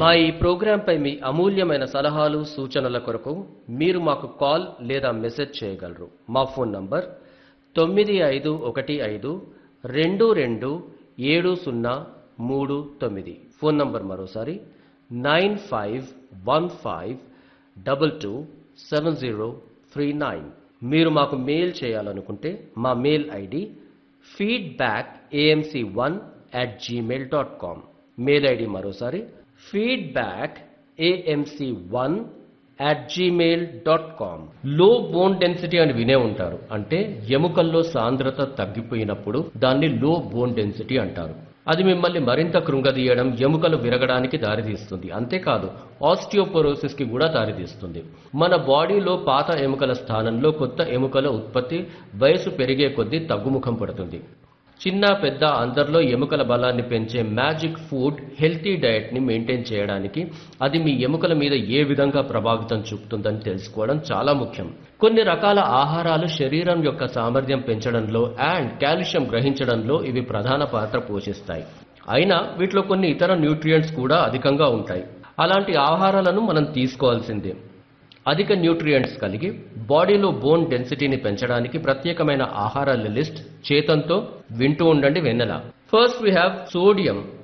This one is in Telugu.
మా ఈ ప్రోగ్రాంపై మీ అమూల్యమైన సలహాలు సూచనల కొరకు మీరు మాకు కాల్ లేదా మెసేజ్ చేయగలరు మా ఫోన్ నంబర్ తొమ్మిది ఐదు ఒకటి ఐదు రెండు రెండు ఏడు సున్నా మూడు తొమ్మిది ఫోన్ నంబర్ మరోసారి nine five one five double two seven zero three nine మీరు మాకు మెయిల్ చేయాలనుకుంటే మా mail ID feedback AMC one at Gmail dot com mail ID మరోసారి feedback AMC one at Gmail dot com లో బోన్ డెన్సిటీ అని వినే ఉంటారు అంటే ఎముకల్లో సాంద్రత తగ్గిపోయినప్పుడు దాన్ని లో బోన్ డెన్సిటీ అంటారు అది మిమ్మల్ని మరింత కృంగదీయడం ఎముకలు విరగడానికి దారితీస్తుంది అంతేకాదు ఆస్టియోపోరోసిస్ కి కూడా దారితీస్తుంది మన బాడీలో పాత ఎముకల స్థానంలో కొత్త ఎముకల ఉత్పత్తి వయసు పెరిగే కొద్దీ తగ్గుముఖం పడుతుంది చిన్న పెద్ద అందరిలో ఎముకల బలాన్ని పెంచే మ్యాజిక్ ఫుడ్ హెల్తీ డయట్ ని మెయింటైన్ చేయడానికి అది మీ ఎముకల మీద ఏ విధంగా ప్రభావితం చూపుతుందని తెలుసుకోవడం చాలా ముఖ్యం కొన్ని రకాల ఆహారాలు శరీరం యొక్క సామర్థ్యం పెంచడంలో అండ్ కాల్షియం గ్రహించడంలో ఇవి ప్రధాన పాత్ర పోషిస్తాయి అయినా వీటిలో కొన్ని ఇతర న్యూట్రియంట్స్ కూడా అధికంగా ఉంటాయి అలాంటి ఆహారాలను మనం తీసుకోవాల్సిందే అధిక న్యూట్రియంట్స్ కలిగి బాడీలో బోన్ డెన్సిటీని పెంచడానికి ప్రత్యేకమైన ఆహారాల లిస్ట్ చేతంతో వింటూ ఉండండి వెన్నెల ఫస్ట్ వీ హ్యావ్ సోడియం